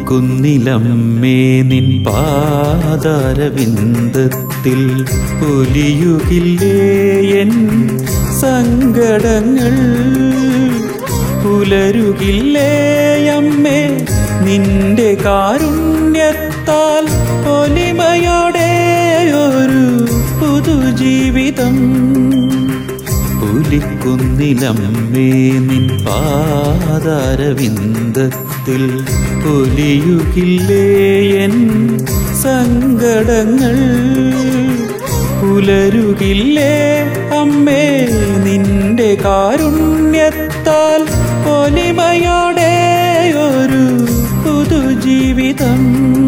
പുലിക്കുന്നിലമ്മേ നിൻ പാതാരവിന്ദത്തിൽ പുലിയുകില്ലേ എൻ സങ്കടങ്ങൾ പുലരുകില്ലേ അമ്മേ നിന്റെ കാരുണ്യത്താൽ പൊലിമയോടെ ഒരു പുതുജീവിതം പുലിക്കുന്നിലമ്മേ നിൻ പാതാരവിന്ദത്തിൽ പൊലിയുകില്ലേ എൻ സങ്കടങ്ങൾ പുലരുകില്ലേ അമ്മേ നിന്റെ കാരുണ്യത്താൽ പൊലിമയോടെ ഒരു പുതുജീവിതം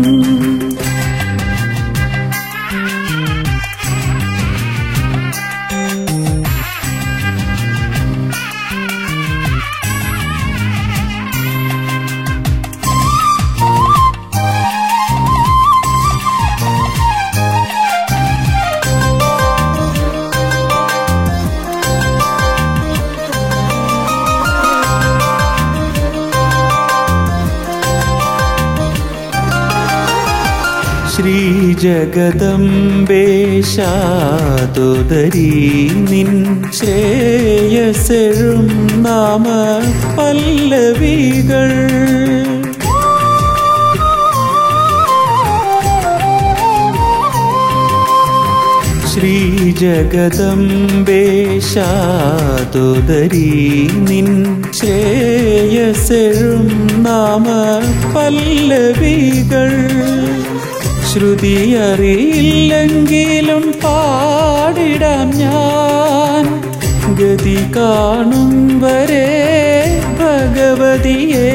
ശ്രീജഗദംബേശാതുദരീ നിൻ ശ്രേയസെഴും നാമ പല്ലവികൾ ശ്രീജഗദംബേശാതുദരീ നിൻ ശ്രേയസെഴും നാമ പല്ലവികൾ ശ്രുതിയറിയില്ലെങ്കിലും പാടിടാം ഞാൻ ഗതി കാണും വരെ ഭഗവതിയെ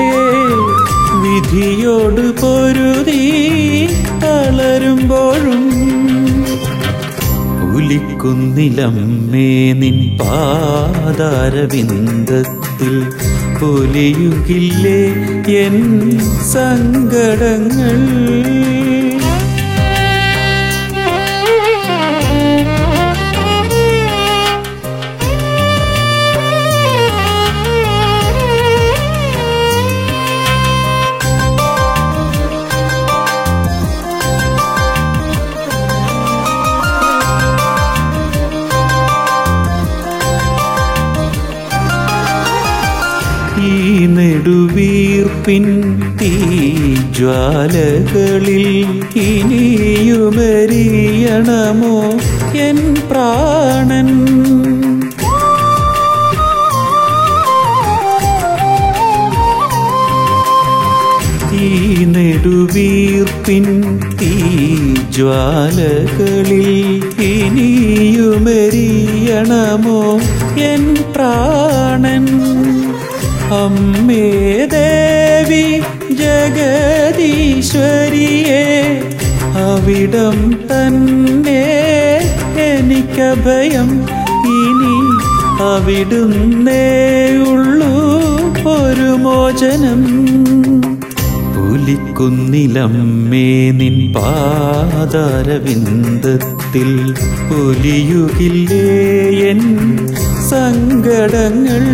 വിധിയോട് പൊരുതി തളരുമ്പോഴും പുലിക്കുന്നിലമ്മേ നിൻ പാതാരവിന്ദത്തിൽ പൊലിയുകില്ലേ എൻ സങ്കടങ്ങൾ ഈ നെടുവീർപ്പിൻ തീജ്വാലകളിൽ ഇനിയുമരിയണമോ എൻ പ്രാണൻ ഈ നെടുവീർപ്പിൻ തീജ്വാലകളിൽ ഇനിയുമരിയണമോ എൻ പ്രാണൻ അമ്മേ ദേവി ജഗദീശ്വരിയെ അവിടം തന്നെ എനിക്കഭയം ഇനി അവിടുന്നേ ഉള്ളൂ ഒരു മോചനം പുലിക്കുന്നിലമ്മേ നിൻ പാതാരവിന്ദത്തിൽ പൊലിയുകില്ലേ എൻ സങ്കടങ്ങൾ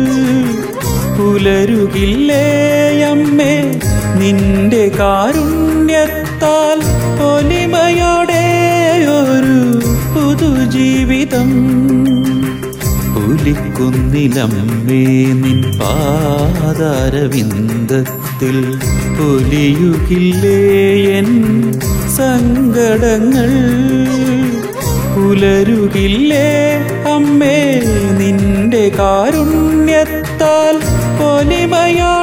പുലരുകില്ലേ അമ്മേ നിന്റെ കാരുണ്യത്താൽ പൊലിമയോടെ ഒരു പുതുജീവിതം പുലിക്കുന്നിലമ്മേ നിൻ പാതാരവിന്ദത്തിൽ പൊലിയുകില്ലേ എൻ സങ്കടങ്ങൾ പുലരുകില്ലേ അമ്മേ നിന്റെ കാരുണ്യത്താൽ പൊലിമയോ